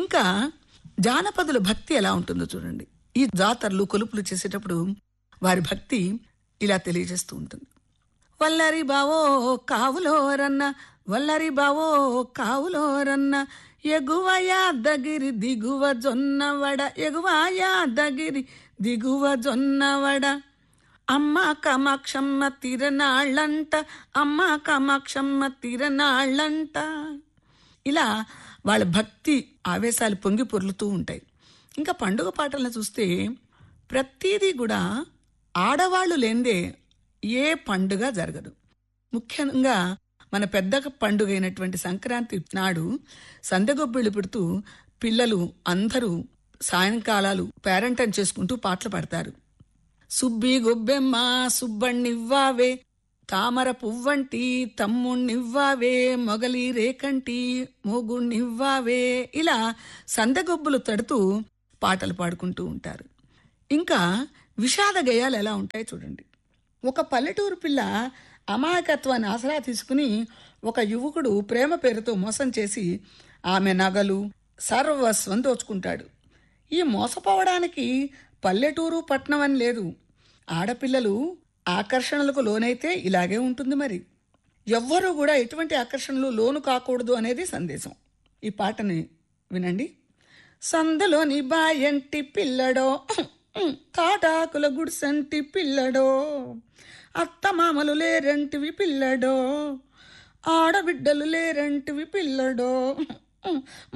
ఇంకా జానపదుల భక్తి ఎలా ఉంటుందో చూడండి ఈ జాతరలు కొలుపులు చేసేటప్పుడు వారి భక్తి ఇలా తెలియజేస్తూ ఉంటుంది వల్లరి బావో కావులో రన్న వల్లరి బావో కావులో రన్న ఎగువ యాదగిరి దిగువ జొన్నవడ ఎగువ యాదగిరి దిగువ జొన్నవడ అమ్మ కామాక్షమ్మ తిరనాళ్ళంట అమ్మ కామాక్షమ్మ తిరనాళ్ళంట ఇలా వాళ్ళ భక్తి ఆవేశాలు పొంగి పొర్లుతూ ఉంటాయి ఇంకా పండుగ పాటలను చూస్తే ప్రతిదీ కూడా ఆడవాళ్ళు లేందే ఏ పండుగ జరగదు ముఖ్యంగా మన పెద్ద పండుగ అయినటువంటి సంక్రాంతి నాడు సందెగొబ్బిళ్ళు పెడుతూ పిల్లలు అందరూ సాయంకాలాలు పేరెంటం చేసుకుంటూ పాటలు పాడతారు సుబ్బి గొబ్బెమ్మ సుబ్బణ్ణివ్వావే తామర పువ్వంటి తమ్ముణ్ణివ్వావే మొగలి రేకంటి మూగుణ్ణివ్వావే ఇలా సందగొబ్బులు తడుతూ పాటలు పాడుకుంటూ ఉంటారు ఇంకా విషాద గేయాలు ఎలా ఉంటాయి చూడండి ఒక పల్లెటూరు పిల్ల అమాయకత్వాన్ని ఆసరా తీసుకుని ఒక యువకుడు ప్రేమ పేరుతో మోసం చేసి ఆమె నగలు సర్వస్వం దోచుకుంటాడు ఈ మోసపోవడానికి పల్లెటూరు పట్నం అని లేదు ఆడపిల్లలు ఆకర్షణలకు లోనైతే ఇలాగే ఉంటుంది మరి ఎవ్వరూ కూడా ఎటువంటి ఆకర్షణలు లోను కాకూడదు అనేది సందేశం ఈ పాటని వినండి సందులోని బాయంటి పిల్లడో తాటాకుల గుడిసంటి పిల్లడో అత్తమామలు లేరంటివి పిల్లడో ఆడబిడ్డలు లేరంటివి పిల్లడో